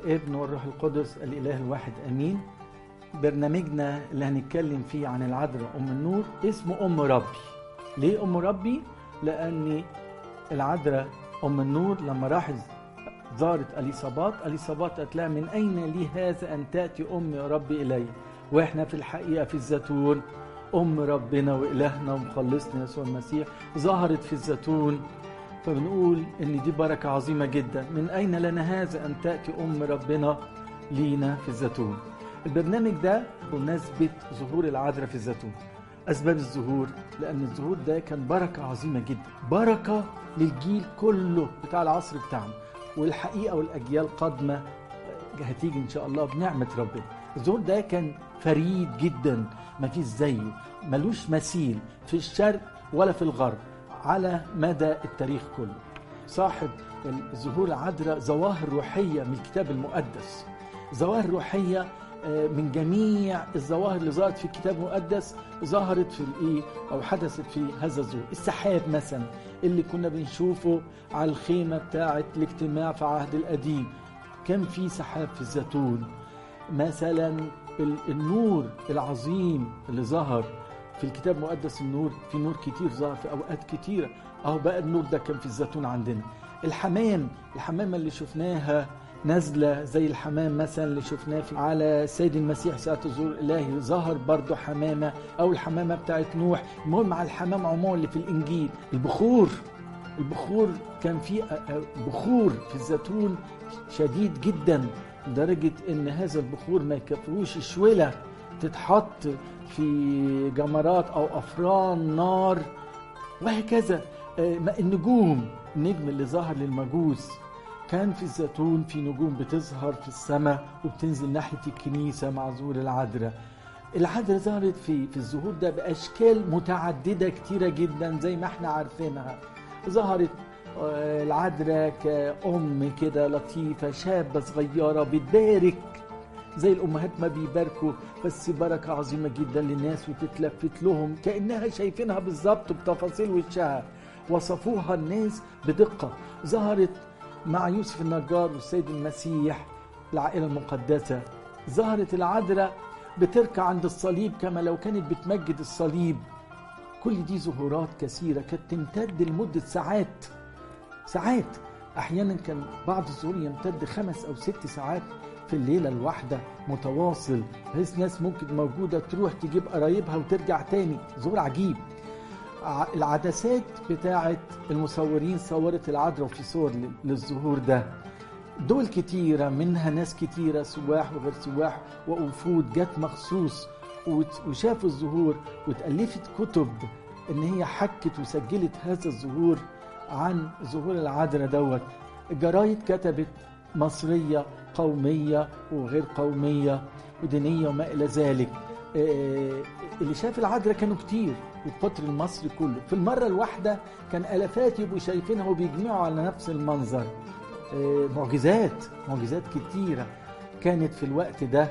والابن والروح القدس الاله الواحد امين برنامجنا اللي هنتكلم فيه عن العذراء ام النور اسمه ام ربي ليه ام ربي لان العذراء ام النور لما راحت زارت اليصابات اليصابات قالت لها من اين لي هذا ان تاتي ام ربي الي واحنا في الحقيقه في الزيتون ام ربنا والهنا ومخلصنا يسوع المسيح ظهرت في الزيتون فبنقول ان دي بركه عظيمه جدا من اين لنا هذا ان تاتي ام ربنا لينا في الزيتون البرنامج ده بمناسبه ظهور العذراء في الزيتون اسباب الظهور لان الظهور ده كان بركه عظيمه جدا بركه للجيل كله بتاع العصر بتاعنا والحقيقه والاجيال قادمه هتيجي ان شاء الله بنعمه ربنا الظهور ده كان فريد جدا ما فيش زيه ملوش مثيل في الشرق ولا في الغرب على مدى التاريخ كله صاحب الظهور العذراء ظواهر روحية من الكتاب المقدس ظواهر روحية من جميع الظواهر اللي ظهرت في الكتاب المقدس ظهرت في الايه او حدثت في هذا الظهور السحاب مثلا اللي كنا بنشوفه على الخيمه بتاعه الاجتماع في عهد القديم كان في سحاب في الزيتون مثلا النور العظيم اللي ظهر في الكتاب المقدس النور في نور كتير ظهر في اوقات كتيره اهو بقى النور ده كان في الزيتون عندنا الحمام الحمامه اللي شفناها نازله زي الحمام مثلا اللي شفناه في على سيد المسيح ساعه الظهور الالهي ظهر برضه حمامه او الحمامه بتاعت نوح المهم على الحمام عموما اللي في الانجيل البخور البخور كان في بخور في الزيتون شديد جدا لدرجه ان هذا البخور ما يكفيهوش شوله تتحط في جمرات او افران نار وهكذا النجوم النجم اللي ظهر للمجوس كان في الزيتون في نجوم بتظهر في السماء وبتنزل ناحيه الكنيسه مع ظهور العذراء العذراء ظهرت في في الظهور ده باشكال متعدده كتيره جدا زي ما احنا عارفينها ظهرت العذراء كأم كده لطيفة شابة صغيرة بتبارك زي الأمهات ما بيباركوا بس بركة عظيمة جدا للناس وتتلفت لهم كأنها شايفينها بالظبط بتفاصيل وشها وصفوها الناس بدقة ظهرت مع يوسف النجار والسيد المسيح العائلة المقدسة ظهرت العذراء بتركع عند الصليب كما لو كانت بتمجد الصليب كل دي ظهورات كثيرة كانت تمتد لمدة ساعات ساعات أحيانا كان بعض الظهور يمتد خمس أو ست ساعات في الليلة الواحدة متواصل بحيث ناس ممكن موجودة تروح تجيب قرايبها وترجع تاني ظهور عجيب العدسات بتاعة المصورين صورت العذراء في صور للظهور ده دول كتيرة منها ناس كتيرة سواح وغير سواح ووفود جت مخصوص وشافوا الظهور وتألفت كتب ان هي حكت وسجلت هذا الظهور عن ظهور العذراء دوت الجرايد كتبت مصرية قومية وغير قومية ودينية وما إلى ذلك اللي شاف العذراء كانوا كتير القطر المصري كله في المرة الواحدة كان ألفات يبقوا شايفينها وبيجمعوا على نفس المنظر معجزات معجزات كتيرة كانت في الوقت ده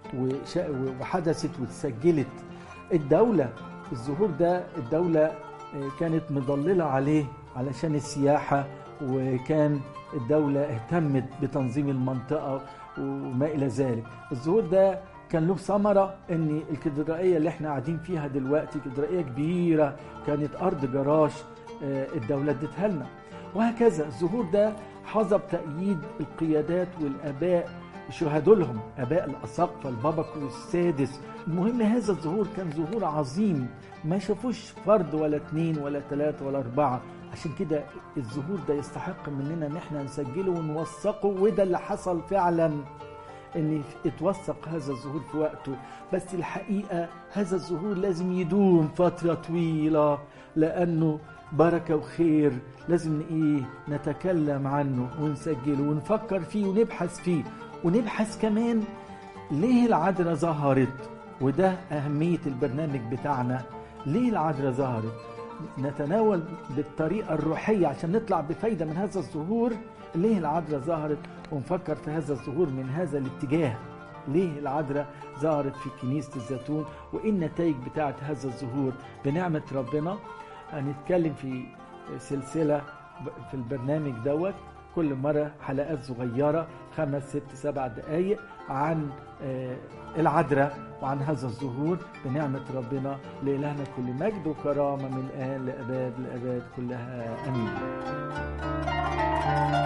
وحدثت واتسجلت الدولة الظهور ده الدولة كانت مضللة عليه علشان السياحة وكان الدولة اهتمت بتنظيم المنطقة وما إلى ذلك الظهور ده كان له ثمرة ان الكاتدرائية اللي احنا قاعدين فيها دلوقتي كاتدرائية كبيرة كانت أرض جراج الدولة ادتها لنا وهكذا الظهور ده حظى بتأييد القيادات والآباء شهدوا لهم اباء الاساقفه البابا كروس السادس المهم هذا الظهور كان ظهور عظيم ما شافوش فرد ولا اثنين ولا ثلاثه ولا اربعه عشان كده الظهور ده يستحق مننا ان احنا نسجله ونوثقه وده اللي حصل فعلا ان اتوثق هذا الظهور في وقته بس الحقيقه هذا الظهور لازم يدوم فتره طويله لانه بركه وخير لازم ايه نتكلم عنه ونسجله ونفكر فيه ونبحث فيه ونبحث كمان ليه العذراء ظهرت وده أهمية البرنامج بتاعنا ليه العذراء ظهرت نتناول بالطريقة الروحية عشان نطلع بفايدة من هذا الظهور ليه العذراء ظهرت ونفكر في هذا الظهور من هذا الاتجاه ليه العذراء ظهرت في كنيسة الزيتون وإيه النتائج بتاعت هذا الظهور بنعمة ربنا هنتكلم في سلسلة في البرنامج دوت كل مرة حلقات صغيرة خمس ست سبع دقايق عن آه، العذراء وعن هذا الظهور بنعمة ربنا لإلهنا كل مجد وكرامة من الآن لأباد لأباد كلها آمين